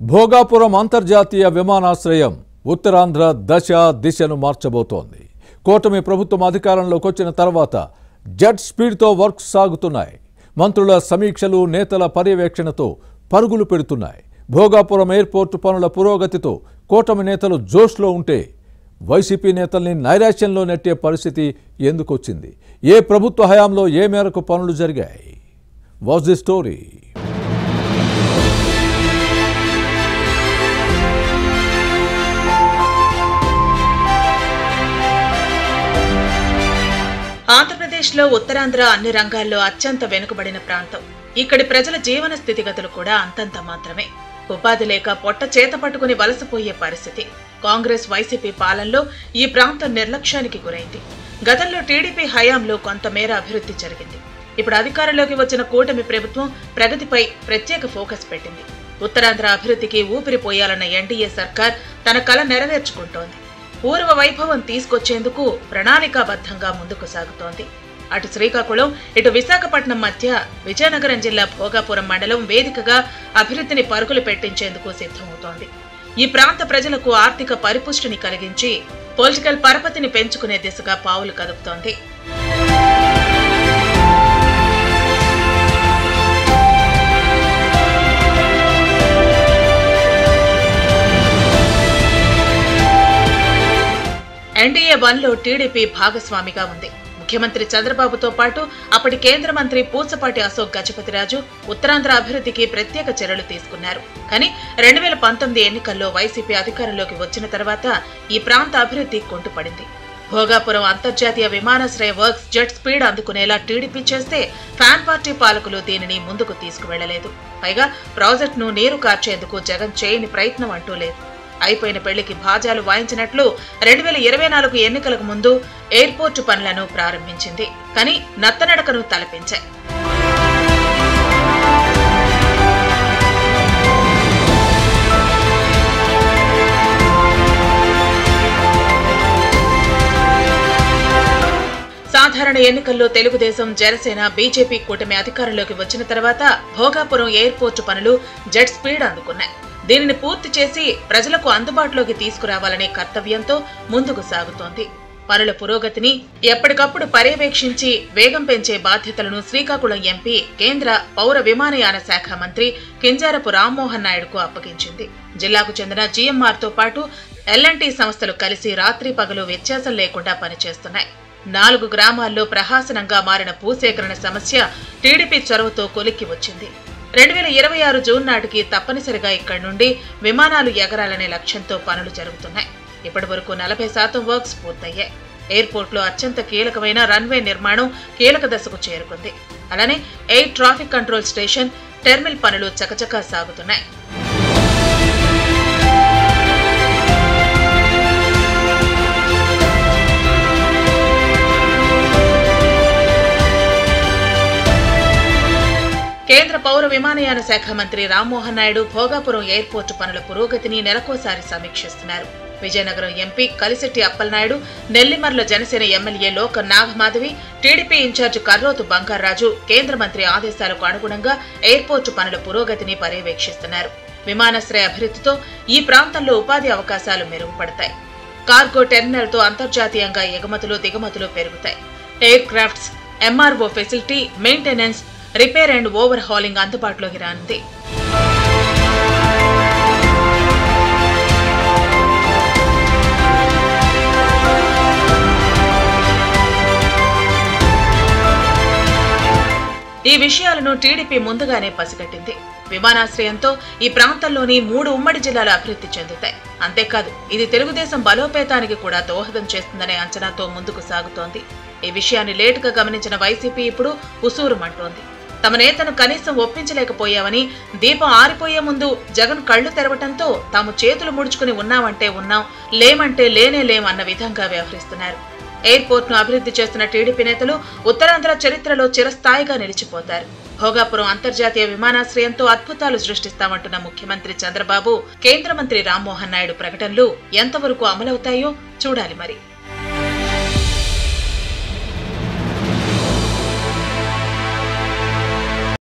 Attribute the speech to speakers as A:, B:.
A: భోగాపురం అంతర్జాతీయ విమానాశ్రయం ఉత్తరాంధ్ర దశ దిశను మార్చబోతోంది కూటమి ప్రభుత్వం అధికారంలోకి వచ్చిన తర్వాత జెట్ స్పీడ్తో వర్క్ సాగుతున్నాయి మంత్రుల సమీక్షలు నేతల పర్యవేక్షణతో పరుగులు పెడుతున్నాయి భోగాపురం ఎయిర్పోర్టు పనుల పురోగతితో కూటమి నేతలు జోష్లో ఉంటే వైసీపీ నేతల్ని నైరాశ్యంలో నెట్టే పరిస్థితి ఎందుకొచ్చింది ఏ ప్రభుత్వ హయాంలో ఏ మేరకు పనులు జరిగాయి వాజ్ ది స్టోరీ
B: ఆంధ్రప్రదేశ్లో ఉత్తరాంధ్ర అన్ని రంగాల్లో అత్యంత వెనుకబడిన ప్రాంతం ఇక్కడి ప్రజల జీవన స్థితిగతులు కూడా అంతంత మాత్రమే ఉపాధి లేక పొట్ట చేత పట్టుకుని వలసపోయే పరిస్థితి కాంగ్రెస్ వైసీపీ పాలనలో ఈ ప్రాంతం నిర్లక్ష్యానికి గురైంది గతంలో టీడీపీ హయాంలో కొంతమేర అభివృద్ధి జరిగింది ఇప్పుడు అధికారంలోకి వచ్చిన కూటమి ప్రభుత్వం ప్రగతిపై ప్రత్యేక ఫోకస్ పెట్టింది ఉత్తరాంధ్ర అభివృద్ధికి ఊపిరిపోయాలన్న ఎన్డీఏ సర్కార్ తన కల నెరవేర్చుకుంటోంది పూర్వ వైభవం తీసుకొచ్చేందుకు ప్రణాళికాబద్ధంగా ముందుకు సాగుతోంది అటు శ్రీకాకుళం ఇటు విశాఖపట్నం మధ్య విజయనగరం జిల్లా భోగాపురం మండలం వేదికగా అభివృద్ధిని పరుగులు పెట్టించేందుకు సిద్ధమవుతోంది ఈ ప్రాంత ప్రజలకు ఆర్థిక పరిపుష్టిని కలిగించి పొలిటికల్ పరపతిని పెంచుకునే దిశగా పావులు కదుపుతోంది ఎన్డీఏ వన్ లో టీడీపీ భాగస్వామిగా ఉంది ముఖ్యమంత్రి చంద్రబాబుతో పాటు అప్పటి కేంద్ర మంత్రి పూసపాటి అశోక్ గజపతిరాజు ఉత్తరాంధ్ర అభివృద్ధికి ప్రత్యేక చర్యలు తీసుకున్నారు కానీ రెండు వేల పంతొమ్మిది ఎన్నికల్లో వైసీపీ అధికారంలోకి వచ్చిన తర్వాత ఈ ప్రాంత అభివృద్ధి కుంటుపడింది భోగాపురం అంతర్జాతీయ విమానాశ్రయ వర్క్స్ జెట్ స్పీడ్ అందుకునేలా టీడీపీ చేస్తే ఫ్యాన్ పార్టీ పాలకులు దీనిని ముందుకు తీసుకువెళ్లలేదు పైగా ప్రాజెక్టును నీరు కార్చేందుకు జగన్ చేయని ప్రయత్నం అంటూ లేదు అయిపోయిన పెళ్లికి భాజాలు వాయించినట్లు రెండు వేల ఇరవై నాలుగు ఎన్నికలకు ముందు ఎయిర్పోర్టు పనులను ప్రారంభించింది కానీ నత్తనడకను తలపించాయి సాధారణ ఎన్నికల్లో తెలుగుదేశం జనసేన బీజేపీ కూటమి అధికారంలోకి వచ్చిన తర్వాత భోగాపురం ఎయిర్పోర్టు పనులు జెట్ స్పీడ్ అందుకున్నాయి దీనిని పూర్తి చేసి ప్రజలకు అందుబాటులోకి తీసుకురావాలనే కర్తవ్యంతో ముందుకు సాగుతోంది పనుల పురోగతిని ఎప్పటికప్పుడు పర్యవేక్షించి వేగం పెంచే బాధ్యతలను శ్రీకాకుళం ఎంపీ కేంద్ర పౌర విమానయాన శాఖ మంత్రి కింజారపు రామ్మోహన్ నాయుడుకు అప్పగించింది జిల్లాకు చెందిన జీఎంఆర్ తో పాటు ఎల్ఎన్టీ సంస్థలు కలిసి రాత్రి పగలు వ్యత్యాసం లేకుండా పనిచేస్తున్నాయి నాలుగు గ్రామాల్లో ప్రహాసనంగా మారిన భూసేకరణ సమస్య టీడీపీ చొరవతో కొలిక్కి వచ్చింది రెండు వేల ఇరవై ఆరు జూన్ నాటికి తప్పనిసరిగా ఇక్కడి నుండి విమానాలు ఎగరాలనే లక్ష్యంతో పనులు జరుగుతున్నాయి ఇప్పటి వరకు నలభై శాతం వర్క్స్ పూర్తయ్యాయి ఎయిర్పోర్ట్లో అత్యంత కీలకమైన రన్వే నిర్మాణం కీలక దశకు చేరుకుంది అలానే air traffic control station terminal పనులు చకచకా సాగుతున్నాయి కేంద్ర పౌర విమానయాన శాఖ మంత్రి రామ్మోహన్ నాయుడు భోగాపురం ఎయిర్పోర్టు పనుల పురోగతిని నెలకోసారి సమీక్షిస్తున్నారు Vizianagaram MP Kalisetti Appalanaidu Nellimarla Janasena MLA Loka Nagamadhavi TDP incharge Karrothu Bangaraju కేంద్ర మంత్రి ఆదేశాలకు అనుగుణంగా ఎయిర్పోర్టు పనుల పురోగతిని పర్యవేక్షిస్తున్నారు విమానాశ్రయ అభివృద్ధితో ఈ ప్రాంతంలో ఉపాధి అవకాశాలు మెరుగుపడతాయి కార్గో టెర్మినల్తో అంతర్జాతీయంగా ఎగుమతులు దిగుమతులు పెరుగుతాయి aircrafts MRO facility maintenance repair and overhauling అందుబాటులోకి రానుంది ఈ విషయాలను టీడీపీ ముందుగానే పసిగట్టింది విమానాశ్రయంతో ఈ ప్రాంతంలోని మూడు ఉమ్మడి జిల్లాలు అభివృద్ధి చెందుతాయి అంతేకాదు ఇది తెలుగుదేశం బలోపేతానికి కూడా దోహదం చేస్తుందనే అంచనాతో ముందుకు సాగుతోంది ఈ విషయాన్ని లేటుగా గమనించిన వైసీపీ ఇప్పుడు ఉసూరుమంటోంది తమ నేతను కనీసం ఒప్పించలేకపోయామని దీపం ఆరిపోయే ముందు జగన్ కళ్లు తెరవటంతో తాము చేతులు ముడుచుకుని ఉన్నామంటే ఉన్నాం లేమంటే లేనే లేం అన్న విధంగా వ్యవహరిస్తున్నారు ఎయిర్పోర్ట్ ను అభివృద్ధి చేస్తున్న టీడీపీ నేతలు ఉత్తరాంధ్ర చరిత్రలో చిరస్థాయిగా నిలిచిపోతారు భోగాపురం అంతర్జాతీయ విమానాశ్రయంతో అద్భుతాలు సృష్టిస్తామంటున్న ముఖ్యమంత్రి చంద్రబాబు కేంద్ర మంత్రి రామ్మోహన్ నాయుడు ప్రకటనలు ఎంతవరకు అమలవుతాయో చూడాలి మరి